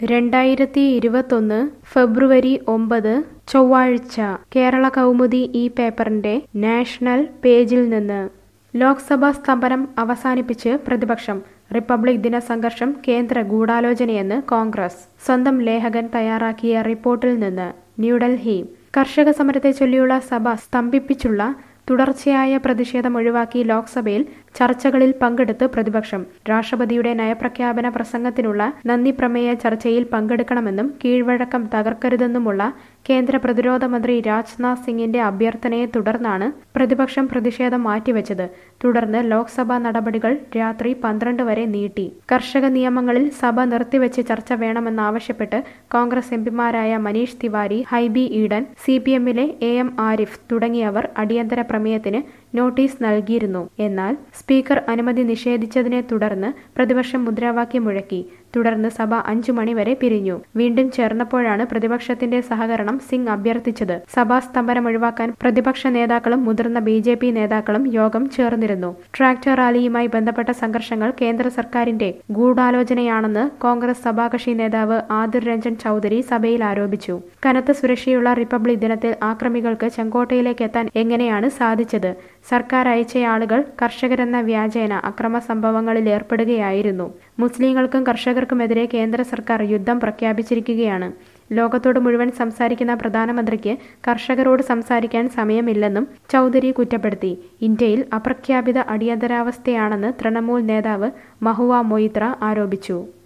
രണ്ടായിരത്തി ഇരുപത്തൊന്ന് ഫെബ്രുവരി ഒമ്പത് ചൊവ്വാഴ്ച കേരള കൗമുദി ഈ പേപ്പറിന്റെ നാഷണൽ പേജിൽ നിന്ന് ലോക്സഭാ സ്തംഭനം അവസാനിപ്പിച്ച് പ്രതിപക്ഷം റിപ്പബ്ലിക് ദിന സംഘർഷം കേന്ദ്ര ഗൂഢാലോചനയെന്ന് കോൺഗ്രസ് സ്വന്തം ലേഖകൻ തയ്യാറാക്കിയ റിപ്പോർട്ടിൽ നിന്ന് ന്യൂഡൽഹി കർഷക സമരത്തെ ചൊല്ലിയുള്ള സഭ സ്തംഭിപ്പിച്ചുള്ള തുടർച്ചയായ പ്രതിഷേധം ഒഴിവാക്കി ലോക്സഭയിൽ ചർച്ചകളിൽ പങ്കെടുത്ത് പ്രതിപക്ഷം രാഷ്ട്രപതിയുടെ നയപ്രഖ്യാപന പ്രസംഗത്തിനുള്ള നന്ദി പ്രമേയ ചർച്ചയിൽ പങ്കെടുക്കണമെന്നും കീഴ്വഴക്കം തകർക്കരുതെന്നുമുള്ള കേന്ദ്ര പ്രതിരോധ മന്ത്രി രാജ്നാഥ് സിംഗിന്റെ അഭ്യർത്ഥനയെ തുടർന്നാണ് പ്രതിപക്ഷം പ്രതിഷേധം മാറ്റിവെച്ചത് തുടർന്ന് ലോക്സഭാ നടപടികൾ രാത്രി പന്ത്രണ്ട് വരെ നീട്ടി കർഷക നിയമങ്ങളിൽ സഭ നിർത്തിവെച്ച് ചർച്ച വേണമെന്നാവശ്യപ്പെട്ട് കോൺഗ്രസ് എംപിമാരായ മനീഷ് തിവാരി ഹൈബി ഈഡൻ സി പി എമ്മിലെ എ എം ആരിഫ് തുടങ്ങിയവർ അടിയന്തര പ്രമേയത്തിന് നോട്ടീസ് നൽകിയിരുന്നു എന്നാൽ സ്പീക്കർ അനുമതി നിഷേധിച്ചതിനെ തുടർന്ന് പ്രതിപക്ഷം മുദ്രാവാക്യം മുഴക്കി തുടർന്ന് സഭ അഞ്ചു മണിവരെ പിരിഞ്ഞു വീണ്ടും ചേർന്നപ്പോഴാണ് പ്രതിപക്ഷത്തിന്റെ സഹകരണം സിംഗ് അഭ്യർത്ഥിച്ചത് സഭാ സ്തംഭനം ഒഴിവാക്കാൻ പ്രതിപക്ഷ നേതാക്കളും മുതിർന്ന ബി ജെ പി നേതാക്കളും യോഗം ചേർന്നിരുന്നു ട്രാക്ടർ റാലിയുമായി ബന്ധപ്പെട്ട സംഘർഷങ്ങൾ കേന്ദ്ര സർക്കാരിന്റെ ഗൂഢാലോചനയാണെന്ന് കോൺഗ്രസ് സഭാകക്ഷി നേതാവ് ആദിർ രഞ്ജൻ ചൌധരി സഭയിൽ ആരോപിച്ചു കനത്ത സുരക്ഷയുള്ള റിപ്പബ്ലിക് ദിനത്തിൽ ആക്രമികൾക്ക് ചെങ്കോട്ടയിലേക്ക് എത്താൻ എങ്ങനെയാണ് സാധിച്ചത് സർക്കാർ അയച്ചയാളുകൾ കർഷകരെന്ന വ്യാജേന അക്രമ സംഭവങ്ങളിൽ ഏർപ്പെടുകയായിരുന്നു മുസ്ലിങ്ങൾക്കും കർഷകർക്കുമെതിരെ കേന്ദ്ര സർക്കാർ യുദ്ധം പ്രഖ്യാപിച്ചിരിക്കുകയാണ് ലോകത്തോട് മുഴുവൻ സംസാരിക്കുന്ന പ്രധാനമന്ത്രിക്ക് കർഷകരോട് സംസാരിക്കാൻ സമയമില്ലെന്നും ചൌധരി കുറ്റപ്പെടുത്തി ഇന്ത്യയിൽ അപ്രഖ്യാപിത അടിയന്തരാവസ്ഥയാണെന്ന് തൃണമൂൽ നേതാവ് മഹുവ മൊയ്ത്ര ആരോപിച്ചു